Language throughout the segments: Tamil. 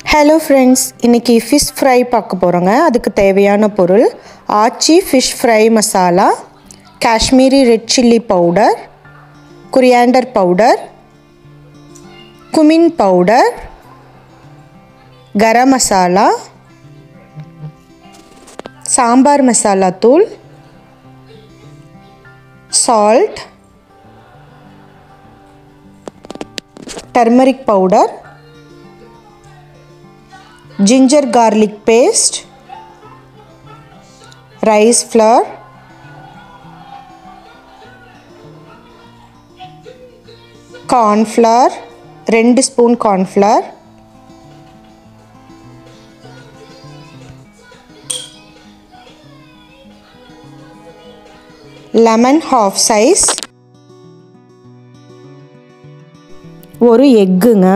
ஹலோ ஃப்ரெண்ட்ஸ் இன்றைக்கி ஃபிஷ் ஃப்ரை பார்க்க போகிறோங்க அதுக்கு தேவையான பொருள் Aachi fish fry masala Kashmiri red chilli powder coriander powder cumin powder garam masala sambar masala தூள் salt turmeric powder ginger garlic paste rice flour cornflour ரெண்டு spoon cornflour lemon half size ஒரு எக்குங்க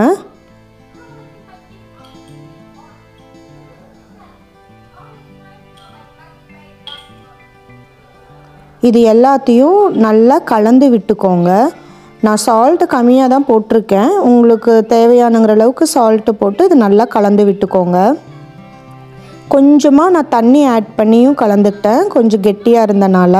இது எல்லாத்தையும் நல்லா கலந்து விட்டுக்கோங்க நான் சால்ட்டு கம்மியாக தான் போட்டிருக்கேன் உங்களுக்கு தேவையானங்கிற அளவுக்கு சால்ட்டு போட்டு இது நல்லா கலந்து விட்டுக்கோங்க கொஞ்சமாக நான் தண்ணி ஆட் பண்ணியும் கலந்துக்கிட்டேன் கொஞ்சம் கெட்டியாக இருந்தனால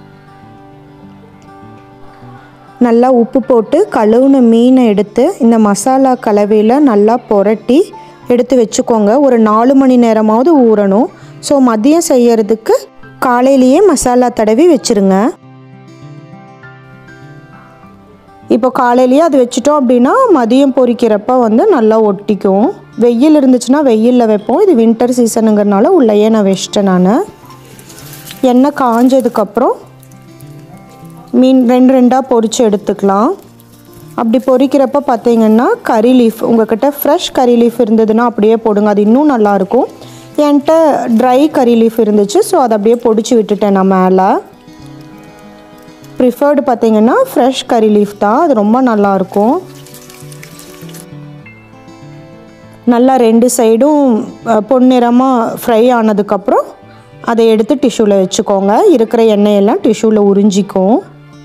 நல்லா உப்பு போட்டு கழுவுன மீனை எடுத்து இந்த மசாலா கலவையில் நல்லா புரட்டி எடுத்து வச்சுக்கோங்க ஒரு நாலு மணி நேரமாவது ஊறணும் ஸோ மதியம் செய்யறதுக்கு காலையிலேயே மசாலா தடவி வச்சுருங்க இப்போ காலையிலேயே அது வச்சிட்டோம் அப்படின்னா மதியம் பொரிக்கிறப்ப வந்து நல்லா ஒட்டிக்கும் வெயில் இருந்துச்சுன்னா வெயிலில் வைப்போம் இது வின்டர் சீசனுங்கிறனால உள்ளேயே நான் வச்சிட்டேன் நான் எண்ணெய் காஞ்சதுக்கப்புறம் மீன் ரெண்டு ரெண்டாக பொரித்து எடுத்துக்கலாம் அப்படி பொரிக்கிறப்ப பார்த்தீங்கன்னா கறி லீஃப் உங்கள்கிட்ட ஃப்ரெஷ் கறி லீஃப் இருந்ததுன்னா அப்படியே போடுங்க அது இன்னும் நல்லாயிருக்கும் என்கிட்ட ட்ரை கறி லீஃப் இருந்துச்சு ஸோ அதை அப்படியே பொடிச்சு விட்டுட்டேன் நான் மேலே ப்ரிஃபர்டு பார்த்தீங்கன்னா ஃப்ரெஷ் கறி லீஃப் தான் அது ரொம்ப நல்லாயிருக்கும் நல்லா ரெண்டு சைடும் பொன்னிறமாக ஃப்ரை ஆனதுக்கப்புறம் அதை எடுத்து டிஷ்யூவில் வச்சுக்கோங்க இருக்கிற எண்ணெயெல்லாம் டிஷ்யூவில் உறிஞ்சிக்கும்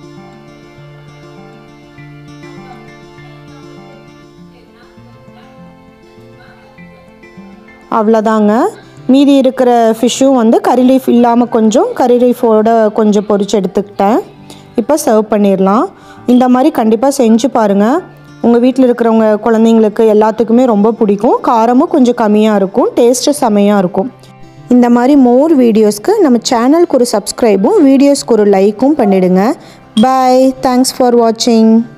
அவ்வளோதாங்க மீதி இருக்கிற ஃபிஷ்ஷும் வந்து கறி லீஃப் இல்லாமல் கொஞ்சம் கறி லீஃபோட கொஞ்சம் பொரிச்சு எடுத்துக்கிட்டேன் இப்போ சர்வ் பண்ணிடலாம் இந்த மாதிரி கண்டிப்பாக செஞ்சு பாருங்கள் உங்கள் வீட்டில் இருக்கிறவங்க குழந்தைங்களுக்கு எல்லாத்துக்குமே ரொம்ப பிடிக்கும் காரமும் கொஞ்சம் கம்மியாக இருக்கும் டேஸ்ட்டு செமையாக இருக்கும் இந்த மாதிரி மோர் வீடியோஸ்க்கு நம்ம சேனலுக்கு ஒரு சப்ஸ்கிரைபும் வீடியோஸ்க்கு ஒரு லைக்கும் பண்ணிவிடுங்க பாய் தேங்க்ஸ் ஃபார் வாட்சிங்